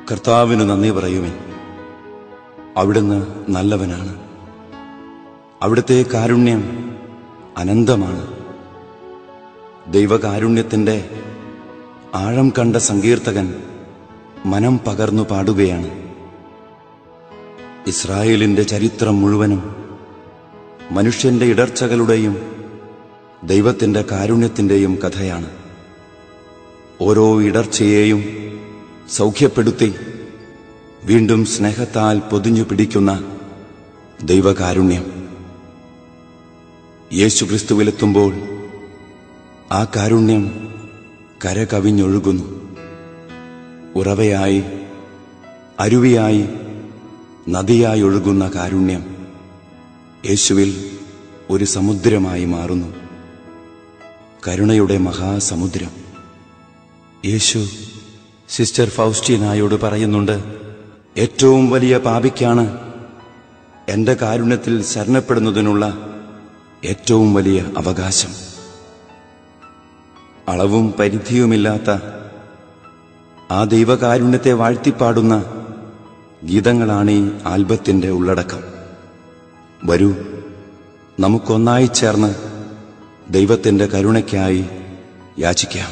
കർത്താവിന് നന്ദി പറയുവിൻ അവിടുന്ന് നല്ലവനാണ് അവിടുത്തെ കാരുണ്യം അനന്തമാണ് ദൈവകാരുണ്യത്തിൻ്റെ ആഴം കണ്ട സങ്കീർത്തകൻ മനം പകർന്നു പാടുകയാണ് ഇസ്രായേലിന്റെ ചരിത്രം മുഴുവനും മനുഷ്യന്റെ ഇടർച്ചകളുടെയും ദൈവത്തിന്റെ കാരുണ്യത്തിന്റെയും കഥയാണ് ഓരോ ഇടർച്ചയെയും സൗഖ്യപ്പെടുത്തി വീണ്ടും സ്നേഹത്താൽ പൊതിഞ്ഞു പിടിക്കുന്ന ദൈവകാരുണ്യം യേശുക്രിസ്തുവിലെത്തുമ്പോൾ ആ കാരുണ്യം കരകവിഞ്ഞൊഴുകുന്നു ഉറവയായി അരുവിയായി നദിയായി ഒഴുകുന്ന കാരുണ്യം യേശുവിൽ ഒരു സമുദ്രമായി മാറുന്നു കരുണയുടെ മഹാസമുദ്രം യേശു സിസ്റ്റർ ഫൗസ്റ്റീനായോട് പറയുന്നുണ്ട് ഏറ്റവും വലിയ പാപിക്കാണ് എന്റെ കാരുണ്യത്തിൽ ശരണപ്പെടുന്നതിനുള്ള ഏറ്റവും വലിയ അവകാശം അളവും പരിധിയുമില്ലാത്ത ആ ദൈവകാരുണ്യത്തെ വാഴ്ത്തിപ്പാടുന്ന ഗീതങ്ങളാണ് ഈ ആൽബത്തിന്റെ ഉള്ളടക്കം വരൂ നമുക്കൊന്നായി ചേർന്ന് ദൈവത്തിന്റെ കരുണയ്ക്കായി യാചിക്കാം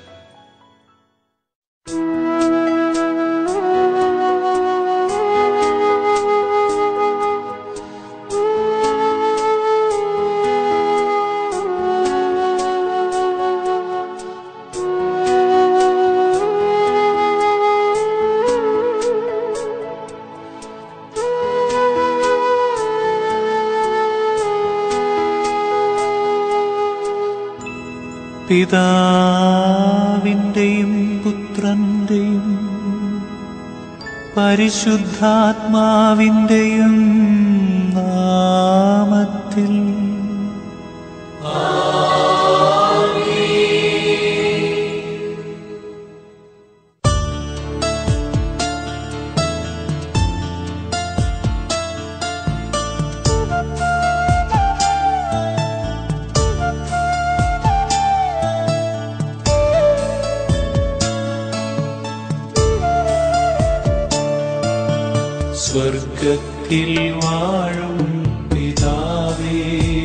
പിതാവിൻ്റെയും പുത്രന്റെയും പരിശുദ്ധാത്മാവിൻ്റെയും നാമത്തിൽ സ്വർഗത്തിൽ വാഴും പിതാവേ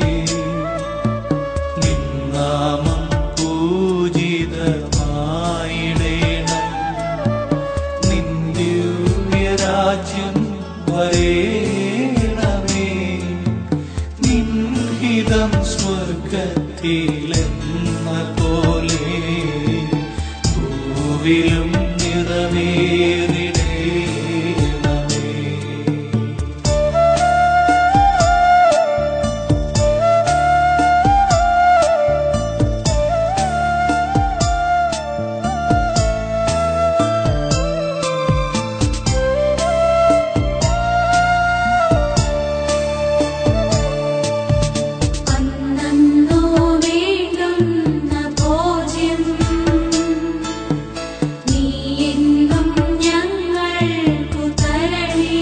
നിന്നാമം പൂജിതമായിടേണം നിന്ദിവ്യരാജ്യം വരേണമേ നിൻഹിതം സ്വർഗത്തിലെന്ന പോലെ ഭൂവിലും നിറവേറിടേണമേ അന്നന്നോ വേണ്ടുന്ന ഭോജ്യം നീ എന്നും ഞങ്ങൾക്കു തരണേ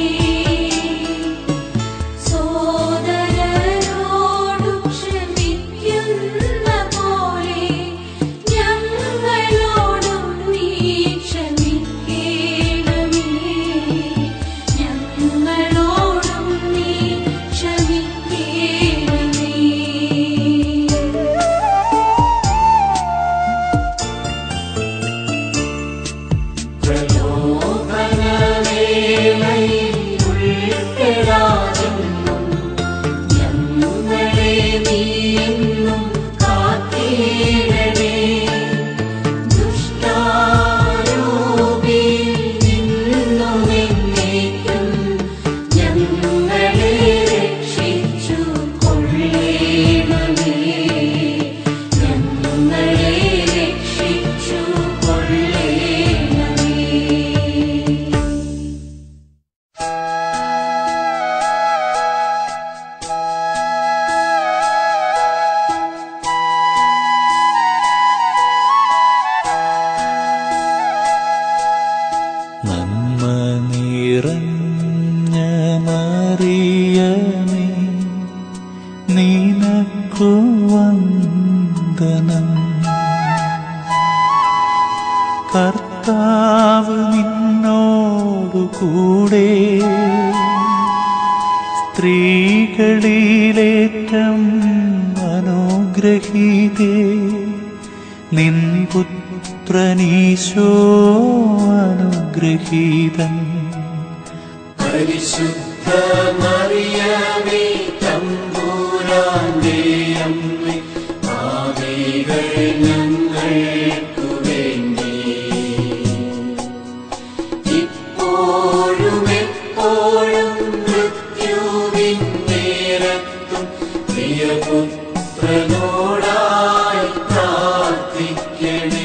സോദരരോടു ക്ഷമിക്കുന്ന പോലെ ഞങ്ങളോടും നീ ക്ഷമിക്കേണമേ ഞങ്ങളോടും നീ ക്ഷമിക്കേണമേ ഞങ്ങളെ നീയെന്നും കാക്കേണമേ ദുഷ്ടാരൂപിയിൽ നിന്നും എന്നേക്കും ഞങ്ങളെ രക്ഷിച്ചു കൊള്ളേണമേ ഞങ്ങളെ രക്ഷിച്ചു കൊള്ളേണമേ നന്മ നിറഞ്ഞ മറിയമേ നിനക്കു വന്ദനം കർത്താവ് നിന്നോട് കൂടെ സ്ത്രീകളിലേറ്റം അനുഗ്രഹീതേ നിൻ പുത്രനീശോ അനുഗ്രഹീതൻ പരിശുദ്ധ മറിയമേ തമ്പൂരാന്റെ അമ്മേ പാപികൾ ഞങ്ങൾക്കു വേണ്ടി ഇപ്പോഴും എപ്പോഴും മൃത്യുവിൻ നേരത്തും പ്രിയപുത്രനോടായി പ്രാർത്ഥിക്കണേ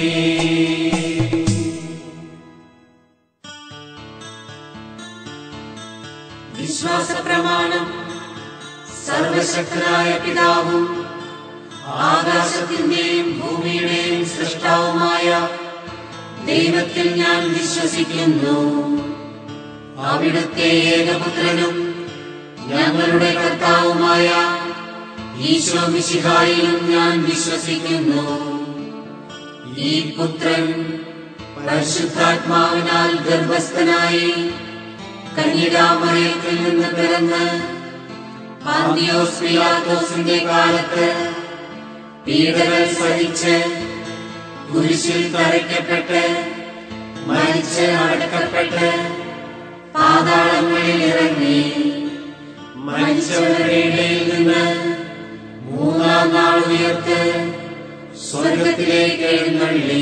വിശ്വാസ പ്രമാണം സർവശക്തനായ പിതാവും ആകാശത്തിന്റെയും ഭൂമിയുടെയും സൃഷ്ടാവുമായ ദൈവത്തിൽ ഞാൻ വിശ്വസിക്കുന്നു അവിടുത്തെ ഏകപുത്രനും ഞങ്ങളുടെ കർത്താവുമായ ഈശോ മിശിഹായിലും ഞാൻ വിശ്വസിക്കുന്നു ഈ പുത്രൻ പരിശുദ്ധാത്മാവിനാൽ ഗർഭസ്ഥനായി കന്യകാമറിയത്തിൽ നിന്ന് പിറന്ന് പാന്തിയോസ് പിലാത്തോസിന്റെ കാലത്ത് പീഡകൾ സഹിച്ച് കുരിശിൽ തറയ്ക്കപ്പെട്ട് മരിച്ച് അടക്കപ്പെട്ട് പാതാളങ്ങളിൽ ഇറങ്ങി മരിച്ചവരുടെ ഇടയിൽ നിന്ന് മൂന്നാം നാൾ ഉയർത്ത് സ്വർഗത്തിലേക്ക് എഴുന്നള്ളി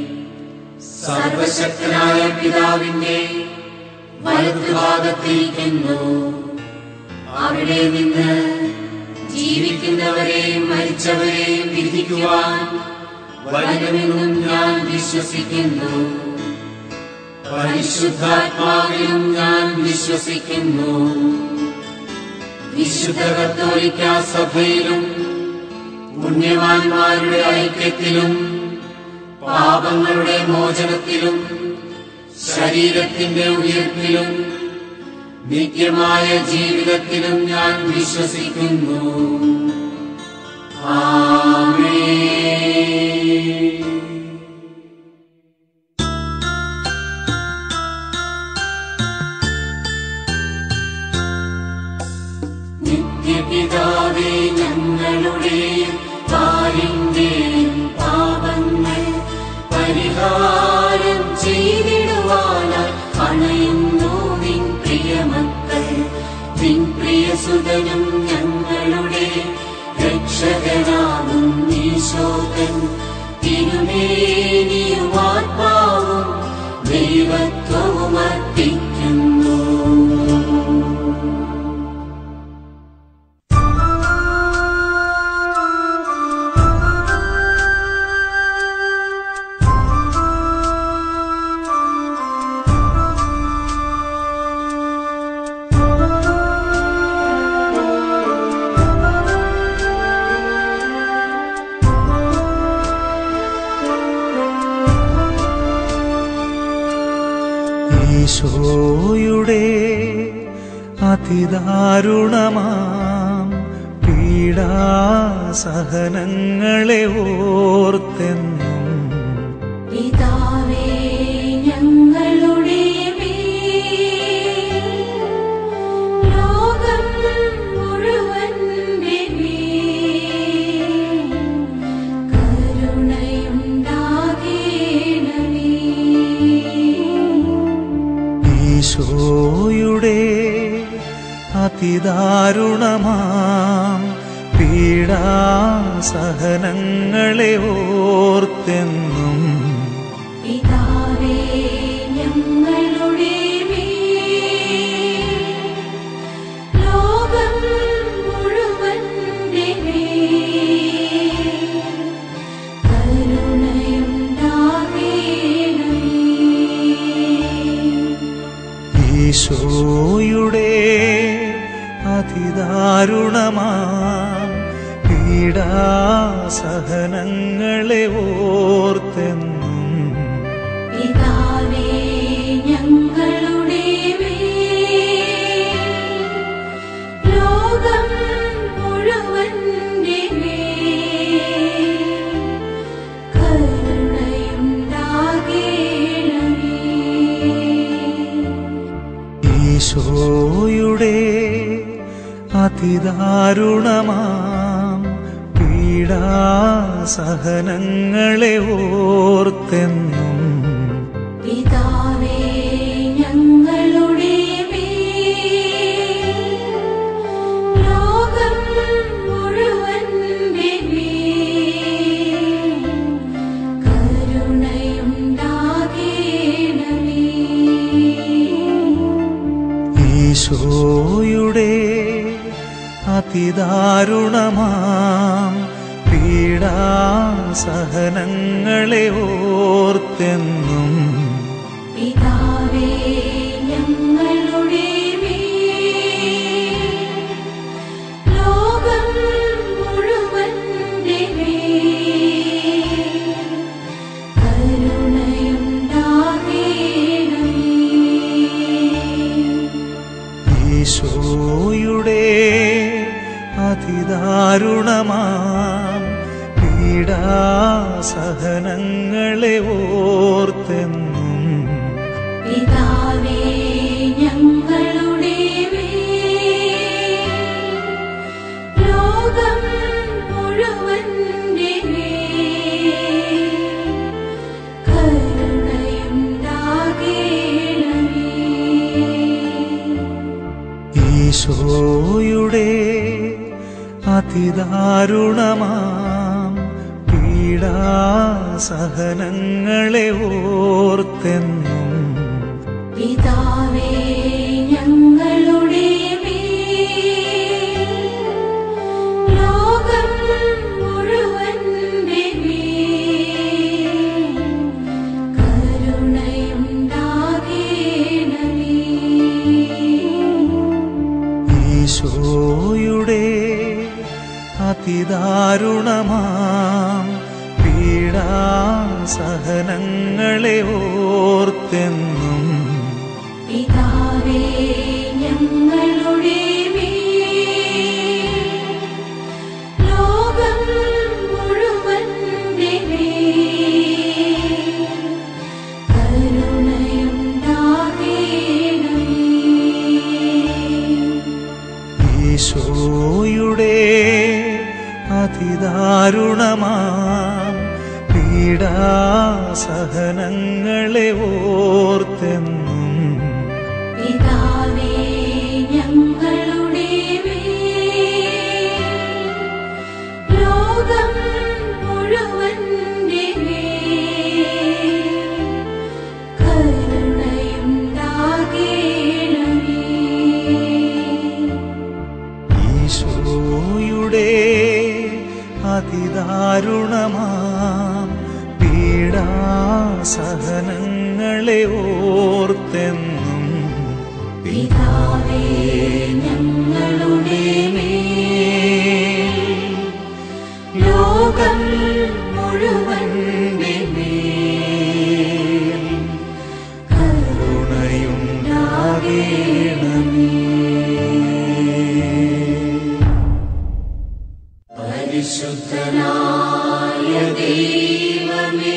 സർവശക്തനായ പിതാവിന്റെ വലതുഭാഗത്തിരിക്കുന്നു അവിടെ നിന്ന് ജീവിക്കുന്നവരെയും മരിച്ചവരെയും വിധിക്കുവാൻ വരുമെന്നും ഞാൻ വിശ്വസിക്കുന്നു പരിശുദ്ധാത്മാവിലും ഞാൻ വിശ്വസിക്കുന്നു വിശുദ്ധ കത്തോലിക്ക സഭയിലും പുണ്യവാന്മാരുടെ ഐക്യത്തിലും പാപങ്ങളുടെ മോചനത്തിലും ശരീരത്തിന്റെ ഉയർപ്പിലും നിത്യമായ ജീവിതത്തിലും ഞാൻ വിശ്വസിക്കുന്നു ആമേൻ നിത്യപിതാവേ ഞങ്ങളുടെയും പാലിന്റെയും പാപങ്ങൾ പരിഹാരം ചെയ്തിടുവാനായി അണയുന്നു നിൻ പ്രിയമക്കൾ നിൻ പ്രിയസുതനും ഞങ്ങളുടെ രക്ഷകനാകും ഈശോകൻ തിരുമേനിയും ആത്മാവും ദൈവത്വവും അർപ്പിക്കുന്നു ഈശോയുടെ അതിദാരുണമാം പീഡാസഹനങ്ങളെ ഓർത്തെന്നും പിതാവേ ഞങ്ങളുടെ മേൽ ലോകം മുഴുവന്റെ മേൽ കരുണയുണ്ടാകേണമേ ഈശോയുടെ അതിദാരുണമാം പീഡാസഹനങ്ങളെ ഓർത്തെന്നും പിതാവേ ഞങ്ങളുടെ മേൽ ലോകം മുഴുവന്റെ മേൽ കരുണയുണ്ടാകേണമേ ഈശോയുടെ അതിദാരുണമാം പീഡാസഹനങ്ങളെ ഓർത്തെന്നും പിതാവേ ഞങ്ങളുടെ മേൽ ലോകം മുഴുവന്റെ മേൽ കരുണയുണ്ടാകേണമേ ഈശോയുടെ അതിദാരുണമാം പീഡാസഹനങ്ങളെ ഓർത്തെന്നും പിതാവേ ഞങ്ങളുടെ മേൽ ലോകം മുഴുവന്റെ മേൽ കരുണയുണ്ടാകേണമേ ഈശോയുടെ അതിദാരുണമാം പീഡാസഹനങ്ങളെ ഓർത്തെന്നും പിതാവേ ഞങ്ങളുടെ മേൽ ലോകം മുഴുവന്റെ മേൽ കരുണയുണ്ടാകേണമേ ഈശോയുടെ അതിദാരുണമാം പീഡാസഹനങ്ങളെ ഓർത്തെന്നും പിതാവേ ഞങ്ങളുടെ മേൽ ലോകം മുഴുവന്റെ മേൽ കരുണയുണ്ടാകേണമേ ഈശോയുടെ അതിദാരുണമാം പീഡാസഹനങ്ങളെ ഓർത്തെന്നും പിതാവേ ഞങ്ങളുടെ മേൽ ലോകം മുഴുവന്റെ മേൽ കരുണയുണ്ടാകേണമേ ഈശോയുടെ അതിദാരുണമാം പീഡാസഹനങ്ങളെ ഓർത്തെന്നും പിതാവേ ഞങ്ങളുടെ മേൽ ലോകം മുഴുവന്റെ മേൽ കരുണയുണ്ടാകേണമേ ഈശോയുടെ അതിദാരുണമാം പീഡാസഹനങ്ങളെ ഓർത്തെന്നും പിതാവേ ഞങ്ങളുടെ മേൽ ലോകം മുഴുവന്റെ മേൽ കരുണയുണ്ടാകേണമേ ഈശോയുടെ അതിദാരുണമാം പീഡാസഹനങ്ങളെ ഓർത്തെന്നും പിതാവേ ഞങ്ങളുടെ മേൽ ലോകം മുഴുവന്റെ മേൽ കരുണയുണ്ടാകേണമേ പരിശുദ്ധനായ ദൈവമേ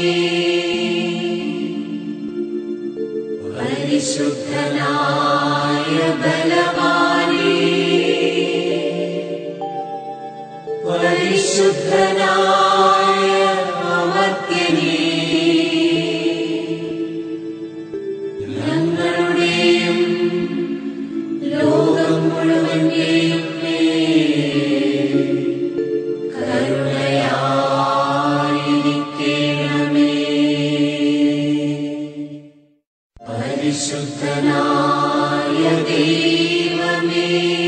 പരിശുദ്ധനായ ബലവാനേ പരിശുദ്ധനായ അമർത്യനേ ഞങ്ങളുടെയും ലോകം മുഴുവന്റെയും മേൽ കരുണയായിരിക്കണമേ പരിശുദ്ധനായ ദൈവമേ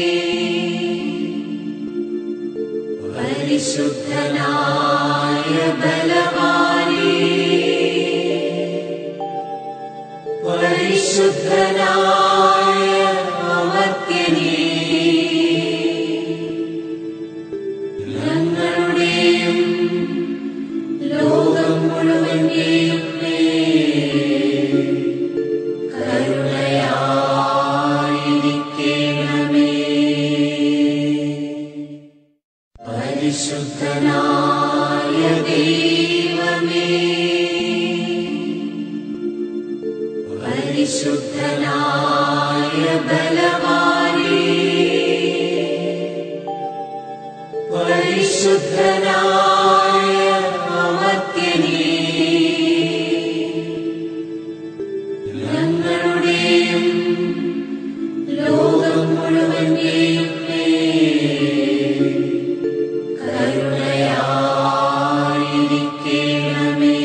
പരിശുദ്ധനായ ബലവാനേ പരിശുദ്ധനായ അമർത്യനേ ഞങ്ങളുടെയും ലോകം മുഴുവന്റെയും മേൽ കരുണയായിരിക്കണമേ പരിശുദ്ധനായ ദൈവമേ പരിശുദ്ധനായ ബലവാനേ പരിശുദ്ധനായ അമർത്യനേ ഞങ്ങളുടെയും ലോകം മുഴുവന്റെയും മേൽ കരുണയായിരിക്കണമേ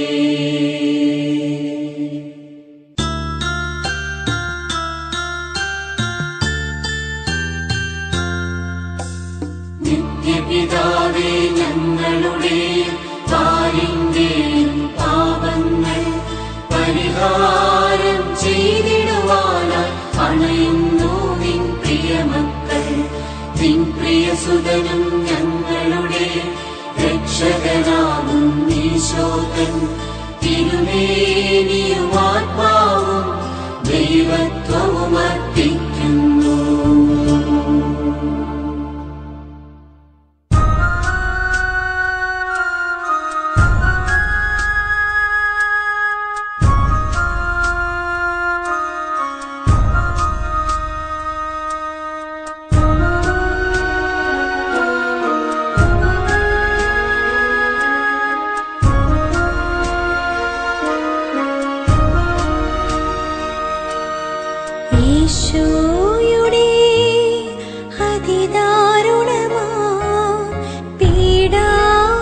നിത്യപിതാവേ ഞങ്ങളുടെ പാലിന്റെയും പാപങ്ങൾ പരിഹാരം ചെയ്തിടുവാനായി അണയുന്നു നിൻ പ്രിയമക്കൾ നിൻ പ്രിയസുതനും ഞങ്ങളുടെ രക്ഷകനാകും ഈശോകൻ തിരുമേനിയും ആത്മാവും ദൈവത്വവും അർപ്പിക്കുന്നു ഈശോയുടെ അതിദാരുണമാ പീഡാസഹനങ്ങളെ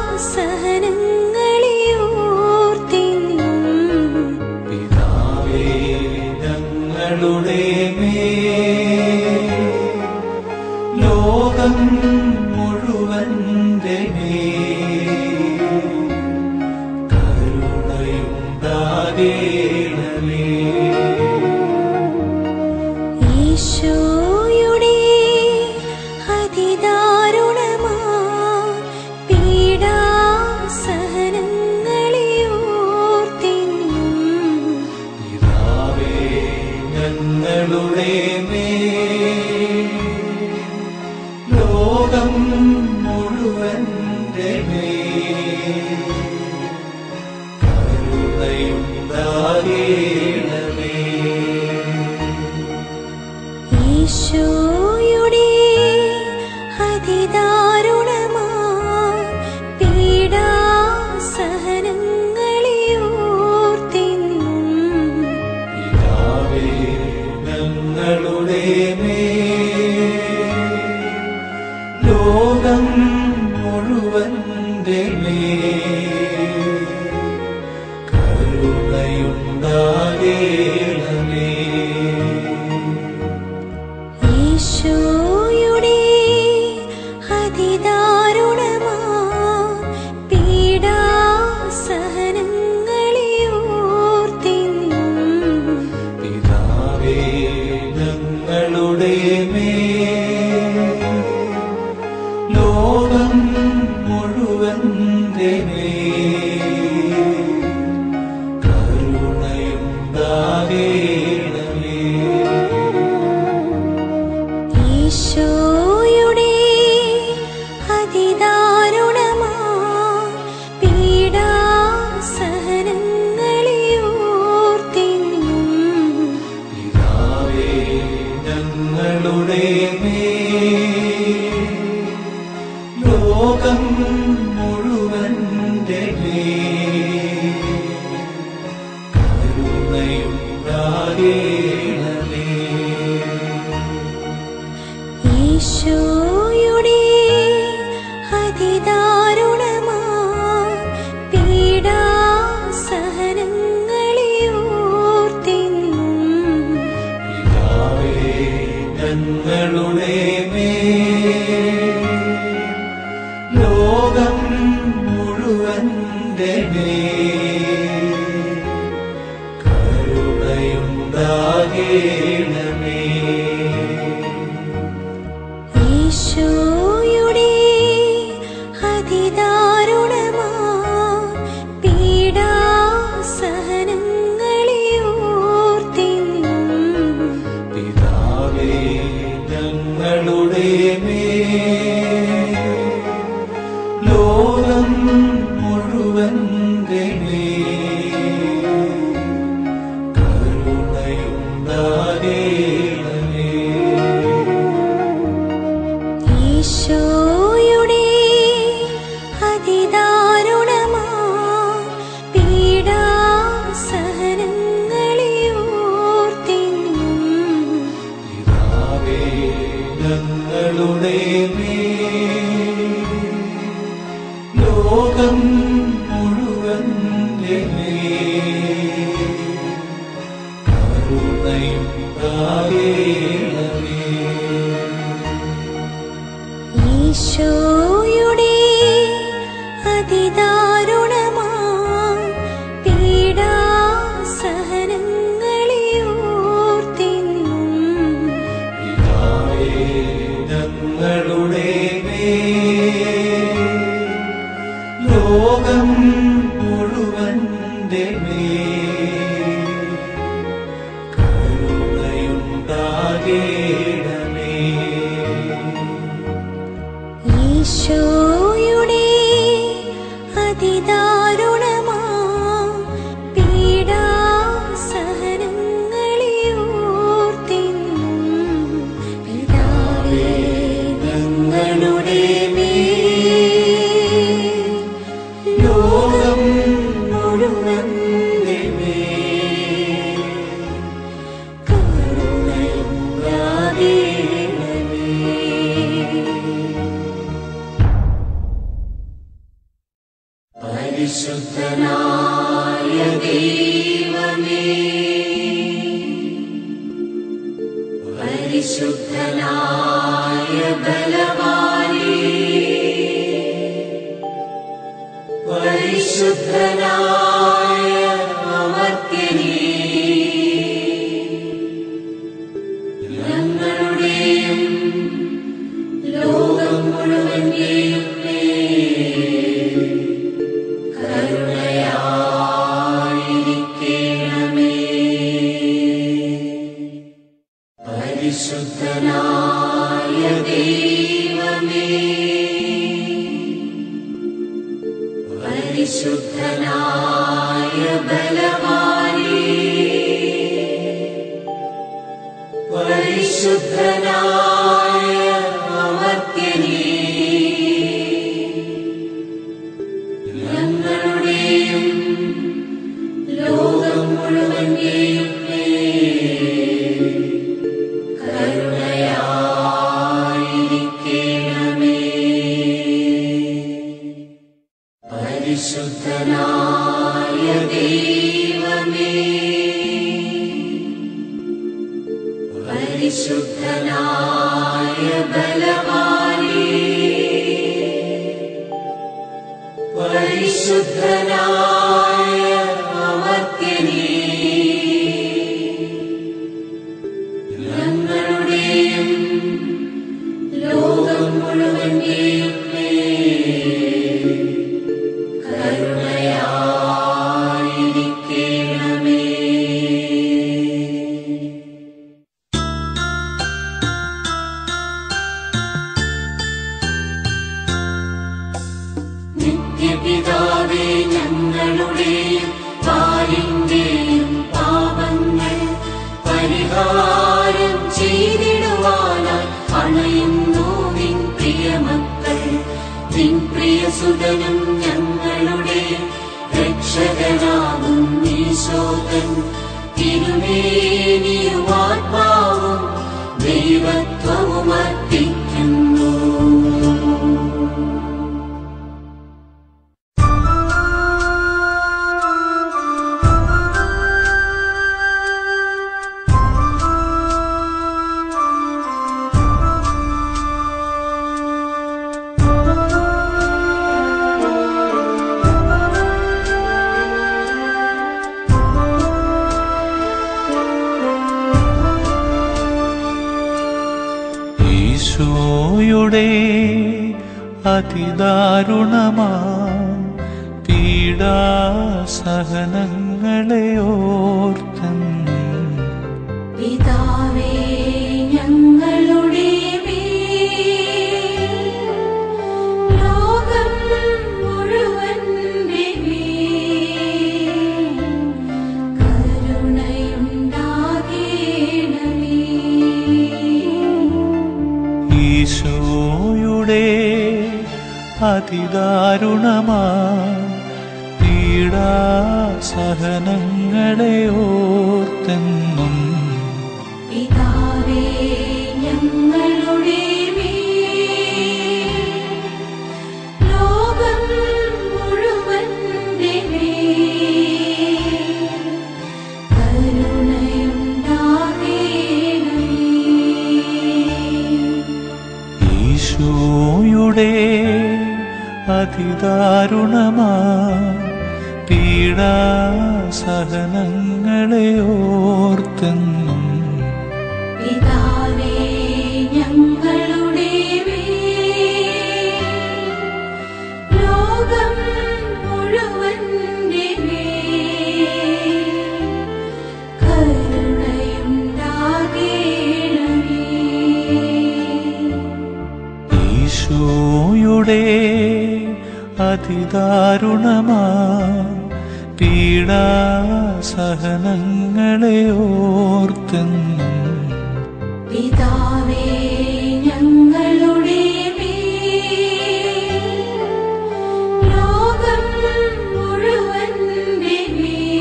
ഓർത്തിന്നും പിതാവേ ഞങ്ങളുടെ മേൽ ലോകം മുഴുവന്റെ മേൽ കരുണയുണ്ടാകേണമേ ഈശോയുടെ അതിദാരുണമാ പീഡാസഹനങ്ങളെ ഓർത്തിന്നും പിതാവേ ഞങ്ങളുടെ മേൽ ലോകം മുഴുവന്റെ മേൽ കരുണയുണ്ടാകേണമേ ഈശോയുടെ അതിദാരുണമാ പീഡാസഹനങ്ങളെ ഓർത്തിന്നും പിതാവേ ഞങ്ങളുടെ മേൽ ലോകം മുഴുവന്റെ മേൽ കരുണയുണ്ടാകേണമേ ഈശോയുടെ അതിദാരുണമാ പീഡാസഹനങ്ങളെ ഓർത്തിന്നും പിതാവേ ഞങ്ങളുടെ മേൽ ലോകം മുഴുവന്റെ മേൽ കരുണയുണ്ടാകേണമേ ഈശോയുടെ അതിദാരുണമാ പീഡാസഹനങ്ങളെ ഓർത്തിന്നും പിതാവേ ഞങ്ങളുടെ മേൽ ലോകം മുഴുവന്റെ മേൽ കരുണയുണ്ടാകേണമേ ഈശോയുടെ അതിദാരുണമാ പീഡാസഹനങ്ങളെ ഓർത്തിന്നും പിതാവേ ഞങ്ങളുടെ മേൽ ലോകം മുഴുവന്റെ മേൽ കരുണയുണ്ടാകേണമേ ഈശോയുടെ അതിദാരുണമാ പീഡാസഹനങ്ങളെ ഓർത്തിന്നും പിതാവേ ഞങ്ങളുടെ മേൽ ലോകം മുഴുവന്റെ മേൽ കരുണയുണ്ടാകേണമേ ഈശോയുടെ അതിദാരുണമാ പീഡാസഹനങ്ങളെ ഓർത്തിന്നും പിതാവേ ഞങ്ങളുടെ മേൽ ലോകം മുഴുവന്റെ മേൽ കരുണയുണ്ടാകേണമേ ഈശോയുടെ അതിദാരുണമാ പീഡാസഹനങ്ങളെ ഓർത്തിന്നും പിതാവേ ഞങ്ങളുടെ മേൽ ലോകം മുഴുവന്റെ മേൽ കരുണയുണ്ടാകേണമേ പരിശുദ്ധനായ ദൈവമേ പരിശുദ്ധനായ ബലവാനേ പരിശുദ്ധനായ അമർത്യനേ ഞങ്ങളുടെയും ലോകം മുഴുവന്റെയും മേൽ കരുണയായിരിക്കണമേ പരിശുദ്ധനായ ദൈവമേ പരിശുദ്ധനായ ബലവാനേ പരിശുദ്ധനായ അമർത്യനേ ഞങ്ങളുടെയും ലോകം മുഴുവന്റെയും മേൽ കരുണയായിരിക്കണമേ പരിശുദ്ധനായ ദൈവമേ പരിശുദ്ധനായ ബലവാനേ പരിശുദ്ധനായ അമർത്യനേ ഞങ്ങളുടെയും ലോകം മുഴുവന്റെയും മേൽ കരുണയായിരിക്കണമേ നിത്യപിതാവേ ഞങ്ങളുടെയും പാലിന്റെയും പാപങ്ങൾ പരിഹാരം ചെയ്തിടുവാനായി അണയുന്നു നിൻ പ്രിയമക്കൾ നിൻ പ്രിയസുതനും ഞങ്ങളുടെ രക്ഷകനാകും ഈശോകൻ തിരുമേനിയും ആത്മാവും ദൈവത്വവും അർപ്പിക്കുന്നു ഈശോയുടെ അതിദാരുണമാ പീഡാസഹനങ്ങളെ ഓർത്തെന്നും പിതാവേ ഞങ്ങളുടെ മേൽ ലോകം മുഴുവന്റെ മേൽ കരുണയുണ്ടാകേണമേ ഈശോയുടെ അതിദാരുണമാ പീഡാസഹനങ്ങളെ ഓർത്തെന്നും പിതാവേ ഞങ്ങളുടെ മേൽ ലോകം മുഴുവന്റെ മേൽ കരുണയുണ്ടാകേണമേ അതിദാരുണമാ പീഡാസഹനങ്ങളെ ഓർത്തെന്നും പിതാവേ ഞങ്ങളുടെ മേൽ ലോകം മുഴുവന്റെ മേൽ കരുണയുണ്ടാകേണമേ ഈശോയുടെ അതിദാരുണമാ പീഡാസഹനങ്ങളെ ഓർത്തെന്നും പിതാവേ ഞങ്ങളുടെ മേൽ ലോകം മുഴുവന്റെ മേൽ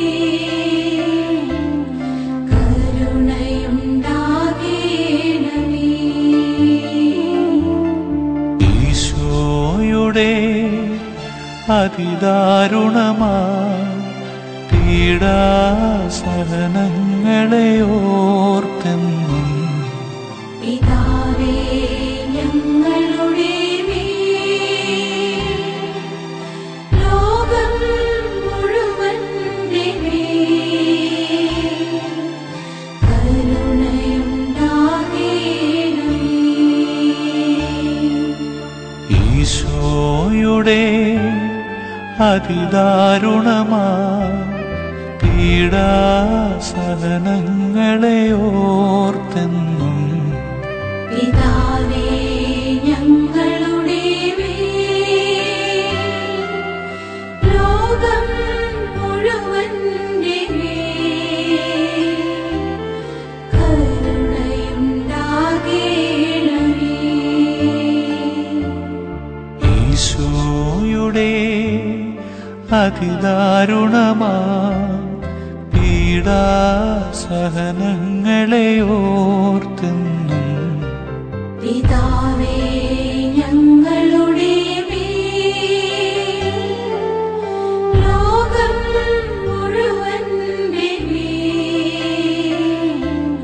കരുണയുണ്ടാകേണമേ ഈശോയുടെ അതിദാരുണമാ പീഡാസഹനങ്ങളെ ഓർത്തെന്നും പിതാവേ ഞങ്ങളുടെ മേൽ ലോകം മുഴുവന്റെ മേൽ കരുണയുണ്ടാകേണമേ ഈശോയുടെ അതിദാരുണമാ പീഡാസഹനങ്ങളെ ഓർത്തെന്നും പിതാവേ ഞങ്ങളുടെ മേൽ ലോകം മുഴുവന്റെ മേൽ കരുണയുണ്ടാകേണമേ ഈശോയുടെ അതിദാരുണമാ പീഡാസഹനങ്ങളെ ഓർത്തെന്നും പിതാവേ ഞങ്ങളുടെ മേൽ ലോകം മുഴുവന്റെ മേൽ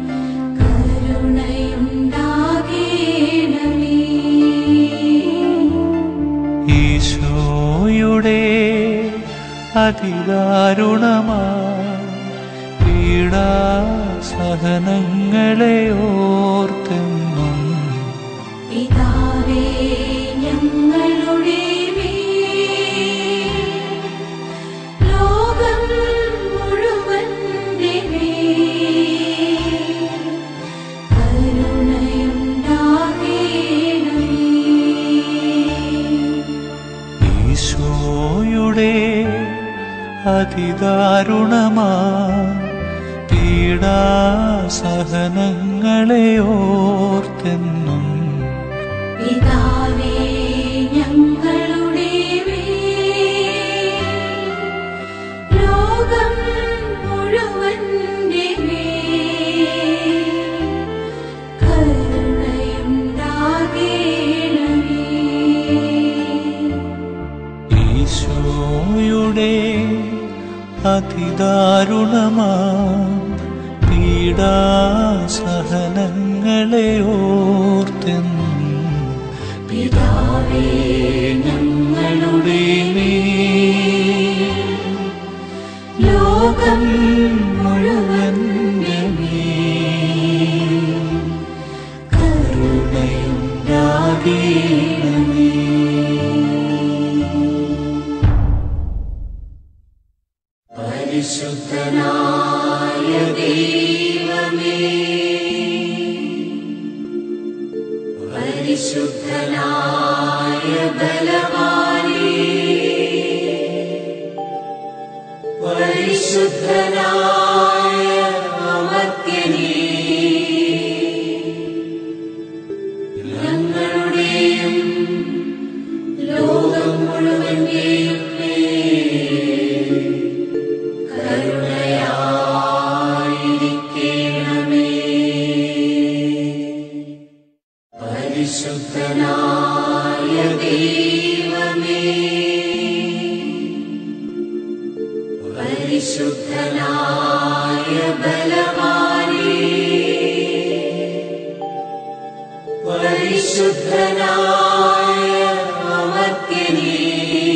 കരുണയുണ്ടാകേണമേ ഈശോയുടെ അതിദാരുണമാ പീഡാസഹനങ്ങളെ ഓർത്തെന്നും പിതാവേ ഞങ്ങളുടെ മേൽ ലോകം മുഴുവന്റെ മേൽ കരുണയുണ്ടാകേണമേ ഈശോയുടെ അതിദാരുണമാ പീഡാസഹനങ്ങളെ ഓർത്തെന്നും പിതാവേ ഞങ്ങളുടെ മേൽ ലോകം മുഴുവന്റെ മേൽ കരുണയുണ്ടാകേണമേ ഈശോയുടെ അതിദാരുണമാ പീഡാസഹനങ്ങളെ ഓർത്തെന്നും പിതാവേ ഞങ്ങളുടെ മേൽ ലോകം മുഴുവന്റെ മേൽ പരിശുദ്ധനായ ദൈവമേ പരിശുദ്ധനായ ബലവാനേ പരിശുദ്ധനായ അമർത്യനേ ഞങ്ങളുടെയും ലോകം മുഴുവന്റെയും മേൽ കരുണയായിരിക്കണമേ പരിശുദ്ധനായ ദൈവമേ പരിശുദ്ധനായ ബലവാനേ പരിശുദ്ധനായ അമർത്യനേ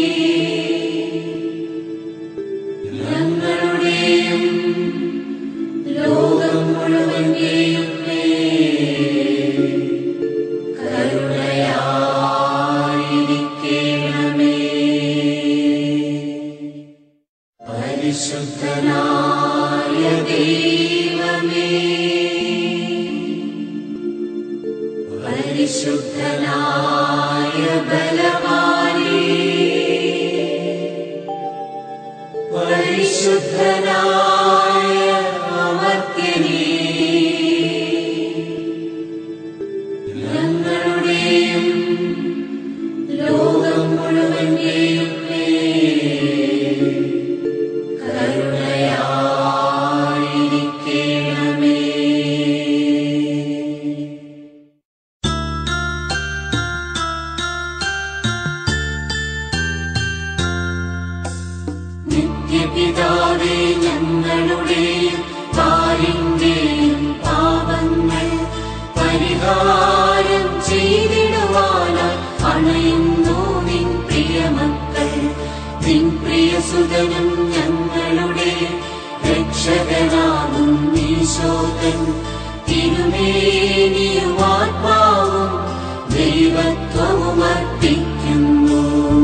സുതനും ഞങ്ങളുടെ രക്ഷകനാകും ഈശോകൻ തിരുമേനിയും ആത്മാവും ദൈവത്വവും അർപ്പിക്കുന്നു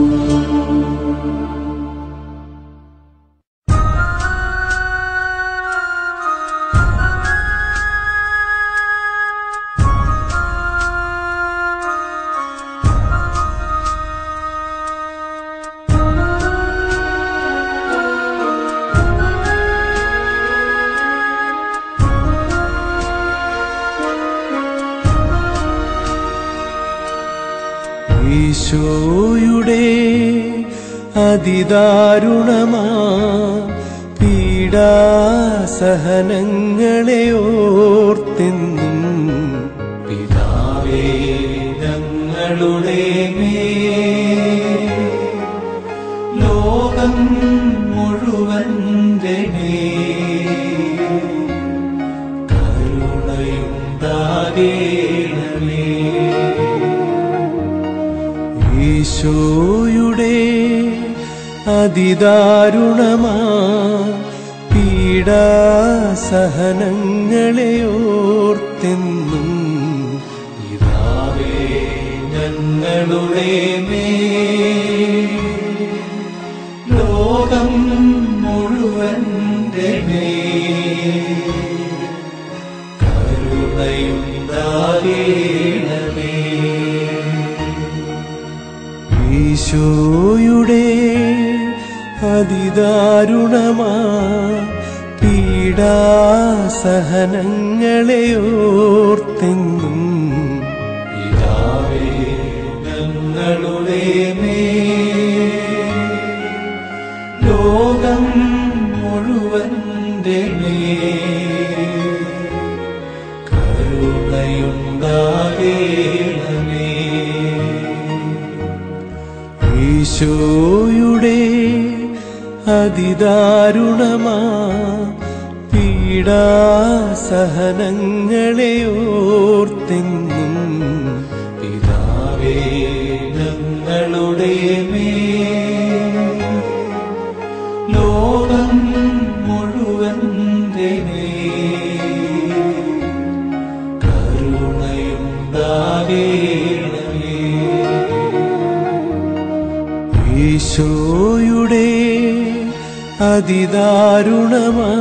ഈശോയുടെ അതിദാരുണമാ പീഡാസഹനങ്ങളെ ഓർത്തെന്നും പിതാവേ ഞങ്ങളുടെ മേൽ ലോകം മുഴുവൻ്റെ മേൽ കരുണയുണ്ടാകേണമേ ഈശോയുടെ അതിദാരുണമാ പീഡാസഹനങ്ങളെ ഓർത്തെന്നും പിതാവേ ഞങ്ങളുടെ മേൽ ലോകം മുഴുവൻ്റെ മേൽ കരുണയുണ്ടാകേണമേ ഈശോയുടെ അതിദാരുണമാ പീഡാസഹനങ്ങളെ ഓർത്തെന്നും പിതാവേ ഞങ്ങളുടെ മേൽ ലോകം മുഴുവൻ്റെ മേൽ കരുണയുണ്ടാകേണമേ ഈശോയുടെ അതിദാരുണമാ പീഡാസഹനങ്ങളെ ഓർത്തെന്നും പിതാവേ ഞങ്ങളുടെ മേൽ ലോകം മുഴുവൻ്റെ മേൽ കരുണയുണ്ടാകേണമേ ഈശോയുടെ അതിദാരുണമാ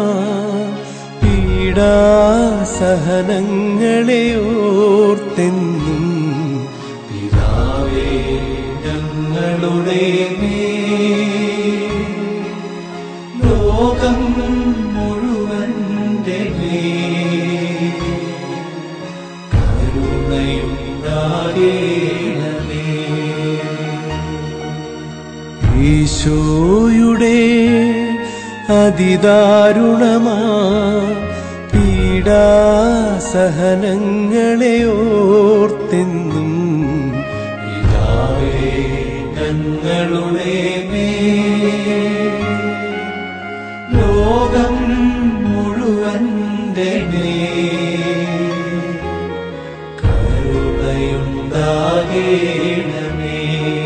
പീഡാസഹനങ്ങളെ ഓർത്തെന്നും പിതാവേ ഞങ്ങളുടെ മേൽ ലോകം മുഴുവൻ്റെ മേൽ കരുണയുണ്ടാകേണമേ ഈശോയുടെ അതിദാരുണമാ പീഡാസഹനങ്ങളെ ഓർത്തെന്നും പിതാവേ ഞങ്ങളുടെ മേൽ ലോകം മുഴുവൻ്റെ മേൽ കരുണയുണ്ടാകേണമേ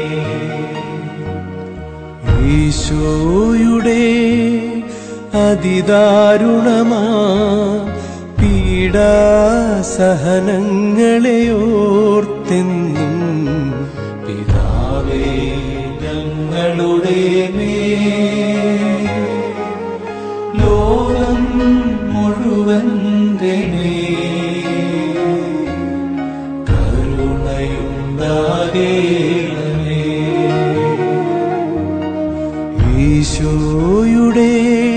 ഈശോയുടെ അതിദാരുണമാ പീഡാസഹനങ്ങളെ ഓർത്തെന്നും പിതാവേ ഞങ്ങളുടെ മേൽ ലോകം മുഴുവൻ്റെ മേൽ കരുണയുണ്ടാകേണമേ ഈശോയുടെ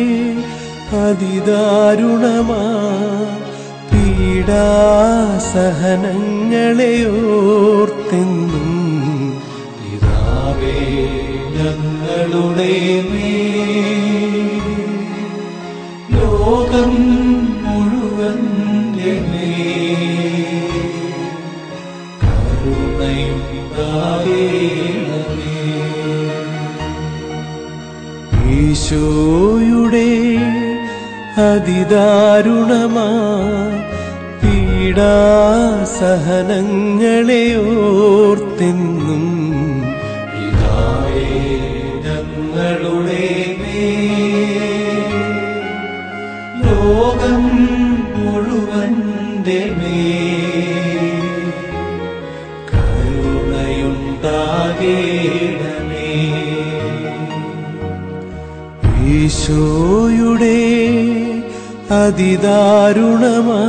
അതിദാരുണമാ പീഡാസഹനങ്ങളെ ഓർത്തെന്നും പിതാവേ ഞങ്ങളുടെ മേൽ ലോകം മുഴുവൻ്റെ മേൽ കരുണയുണ്ടാകേണമേ ഈശോയുടെ അതിദാരുണമാ പീഡാസഹനങ്ങളെ ഓർത്തെന്നും പിതാവേ ഞങ്ങളുടെ മേൽ ലോകം മുഴുവൻ്റെ മേൽ കരുണയുണ്ടാകേണമേ ഈശോയുടെ അതിദാരുണമാ പീഡാസഹനങ്ങളെ ഓർത്തെന്നും പിതാവേ ഞങ്ങളുടെ മേൽ ലോകം മുഴുവൻ്റെ മേൽ കരുണയുണ്ടാകേണമേ ഈശോയുടെ അതിദാരുണമാ പീഡാസഹനങ്ങളെ ഓർത്തെന്നും പിതാവേ ഞങ്ങളുടെ മേൽ ലോകം മുഴുവന്റെ മേൽ കരുണയുണ്ടാകേണമേ ഈശോയുടെ അതിദാരുണമാ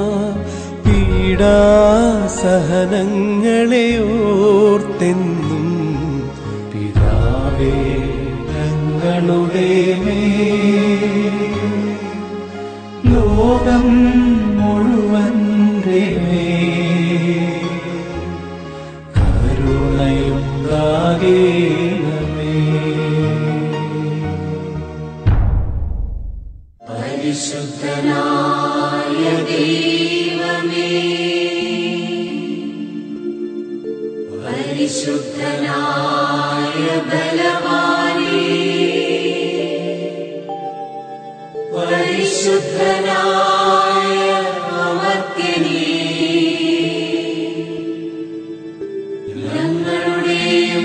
പീഡാസഹനങ്ങളെ ഓർത്തെന്നും പിതാവേ ഞങ്ങളുടെ മേൽ ലോകം മുഴുവന്റെ മേൽ കരുണയുണ്ടാകേണമേ പരിശുദ്ധനായ ദൈവമേ പരിശുദ്ധനായ ബലവാനേ പരിശുദ്ധനായ അമർത്യനേ ഞങ്ങളുടെയും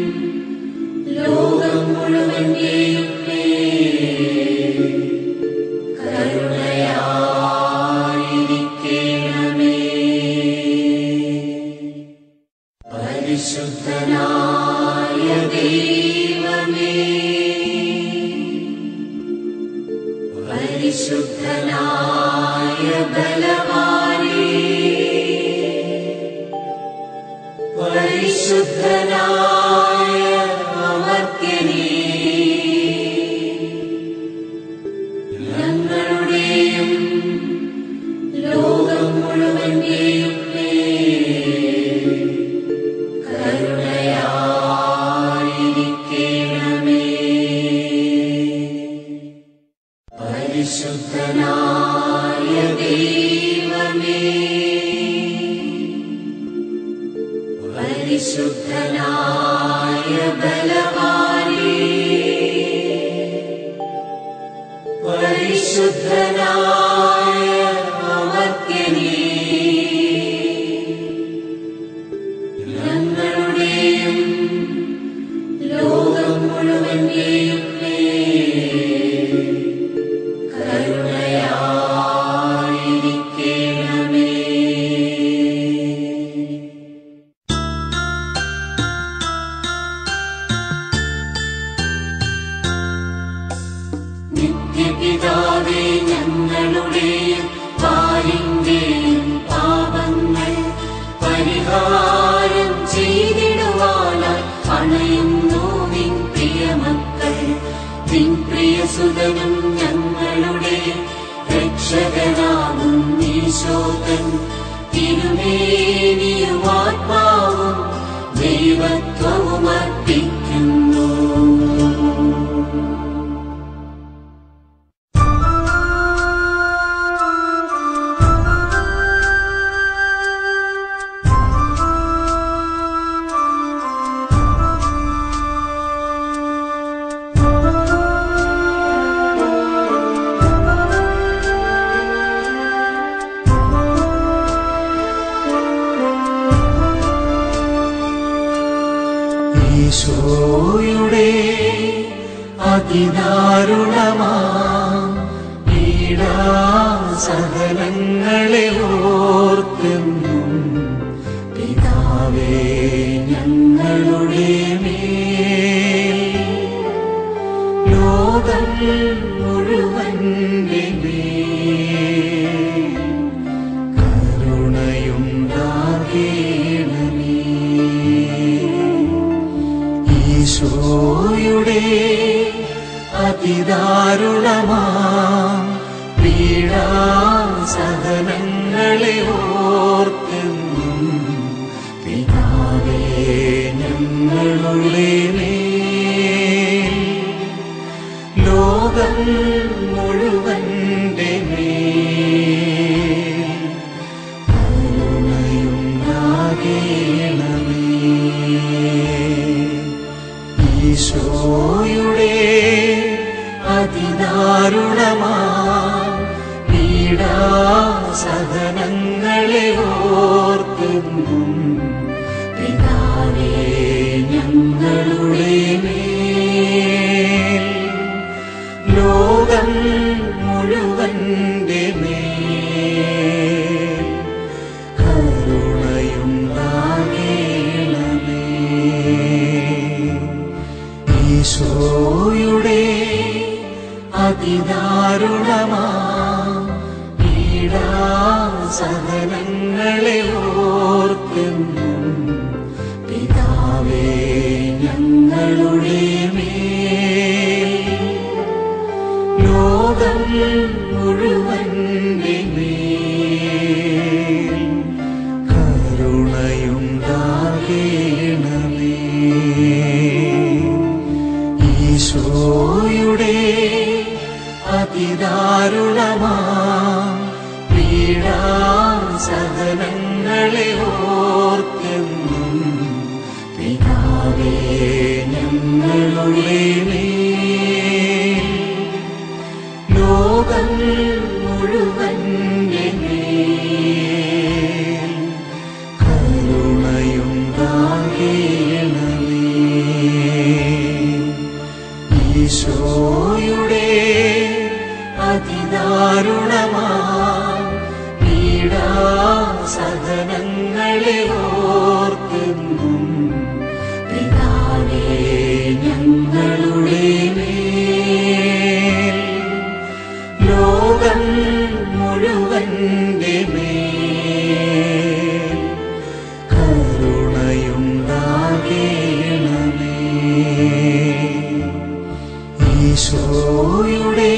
ലോകം മുഴുവന്റെയും മേൽ കരുണയായിരിക്കണമേ പരിശുദ്ധനായ ദൈവമേ പരിശുദ്ധനായ ബലവാനേ പരിശുദ്ധനായ അമർത്യനേ ഞങ്ങളുടെയും ലോകം മുഴുവന്റെയും മേൽ കരുണയായിരിക്കണമേ പരിശുദ്ധനായ ദൈവമേ പരിശുദ്ധനായ ബലവാനേ പരിശുദ്ധനായ അമർത്യനേ ഞങ്ങളുടെയും ലോകം മുഴുവന്റെയും മേൽ കരുണയായിരിക്കണമേ നിത്യപിതാവേ ഞങ്ങളുടെയും പാലിന്റെയും പാപങ്ങൾ പരിഹാരം ചെയ്തിടുവാനായി അണയുന്നു നിൻ പ്രിയമക്കൾ നിൻ പ്രിയസുതനും ഞങ്ങളുടെ രക്ഷകനാകും ഈശോകൻ തിരുമേനിയും ആത്മാവും ദൈവത്വവും അർപ്പിക്കുന്നു ഈശോയുടെ അതിദാരുണമാ പീഡാസഹനങ്ങളെ ഓർത്തെന്നും പിതാവേ ഞങ്ങളുടെ മേൽ ലോകം മുഴുവന്റെ മേൽ കരുണയുണ്ടാകേണമേ ഈശോയുടെ അതിദാരുണമാ പീഡാസഹനങ്ങളെ ഓർത്തെന്നും പിതാവേ ഞങ്ങളുടെ മേൽ ലോകം മുഴുവന്റെ മേൽ കരുണയുണ്ടാകേണമേ ഈശോയുടെ അതിദാരുണമാ പീഡാസഹനങ്ങളെ ഓർത്തെന്നും പിതാവേ ഞങ്ങളുടെ മേൽ ലോകം മുഴുവൻ അതിദാരുണമാ പീഡാസഹനങ്ങളെ ഓർക്കുന്നു പിതാവേ ഞങ്ങളുടെ മേൽ ലോകം മുഴുവൻ്റെ മേൽ കരുണയുണ്ടാകേണമേ ഈശോയുടെ അതിദാരുണമാ പീഡാസഹനങ്ങളെ ഓർത്തെന്നും പിതാവേ ഞങ്ങളുടെ മേൽ ലോകം മുഴുവൻ്റെ മേൽ കരുണയുണ്ടാകേണമേ ഈശോയുടെ അതിദാരുണമാ പീഡാസഹനങ്ങളെ ഓർക്കുന്നു പിതാവേ ഞങ്ങളുടെ മേൽ ലോകം മുഴുവൻ്റെ മേൽ കരുണയുണ്ടാകേണമേ ഈശോയുടെ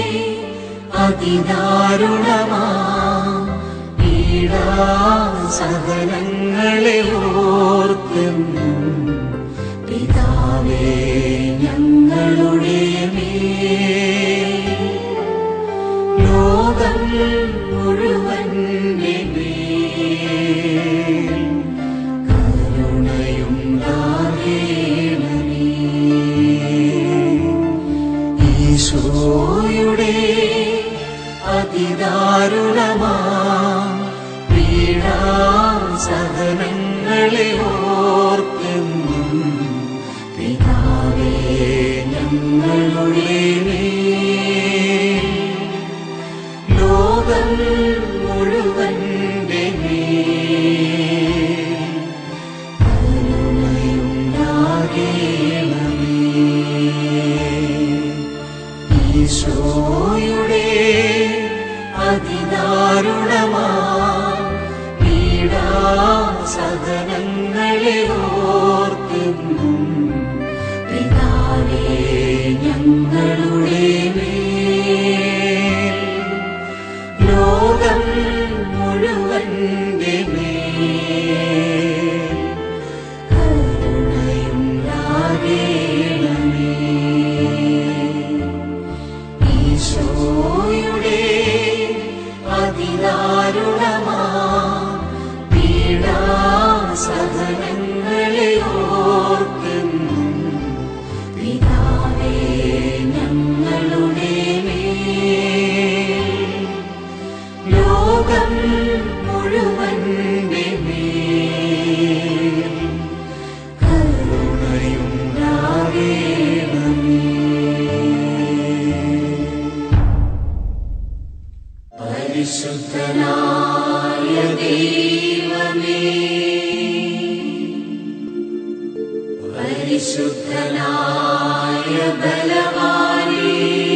അതിദാരുണമാ പീഡാസഹനങ്ങളെ ഓർത്തെന്നു പിതാവേ ഞങ്ങളുടെ മേൽ ലോകം മുഴുവൻ്റെ മേൽ കരുണയുണ്ടാകേണമേ ഈശോയുടെ അതിദാരുണമാ പീഡാസഹനങ്ങളെ ഓർത്തെന്നും പിതാവേ ഞങ്ങളുടെ മേൽ ലോകം മുഴുവൻ്റെ മേൽ കരുണയുണ്ടാകേണമേ ഈശോയുടെ അതിദാരുണമാ പീഡാസഹനങ്ങളെ ഓർക്കുന്നു പിതാവേ ഞങ്ങളുടെ മേൽ ലോകം മുഴുവൻ്റെ മേൽ കരുണയുണ്ടാകേണമേ ഈശോയുടെ അതിദാരുണമാ പീഡാസഹനങ്ങളെ ഓർക്കുന്നു പിതാവേ ഞങ്ങളുടെ മേൽ ലോകം മുഴുവൻ്റെ മേൽ കരുണയുണ്ടാകേണമേ പരിശുദ്ധനായ ദൈവമേ പരിശുദ്ധനായ ബലവാനേ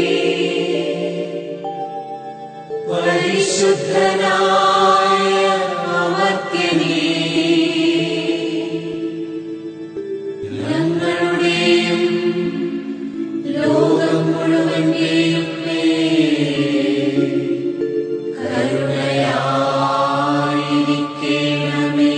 പരിശുദ്ധനായ അമർത്യനേ ഞങ്ങളുടെയും ലോകം മുഴുവന്റെയും മേൽ കരുണയായിരിക്കണമേ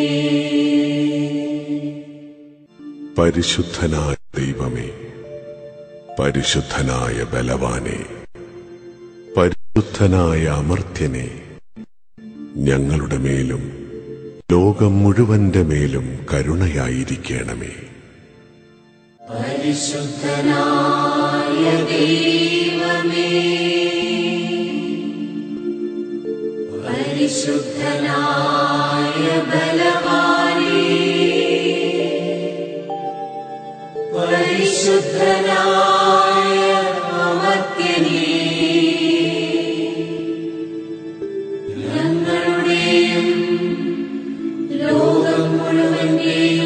പരിശുദ്ധനായ ദൈവമേ പരിശുദ്ധനായ ബലവാനെ പരിശുദ്ധനായ അമർത്യനെ ഞങ്ങളുടെ മേലും ലോകം മുഴുവന്റെ മേലും കരുണയായിരിക്കണമേ പരിശുദ്ധനായ ദൈവമേ പരിശുദ്ധനായ ബലവാനേ പരിശുദ്ധനായ അമർത്യനേ ഞങ്ങളുടെയും ലോകം മുഴുവന്റെയും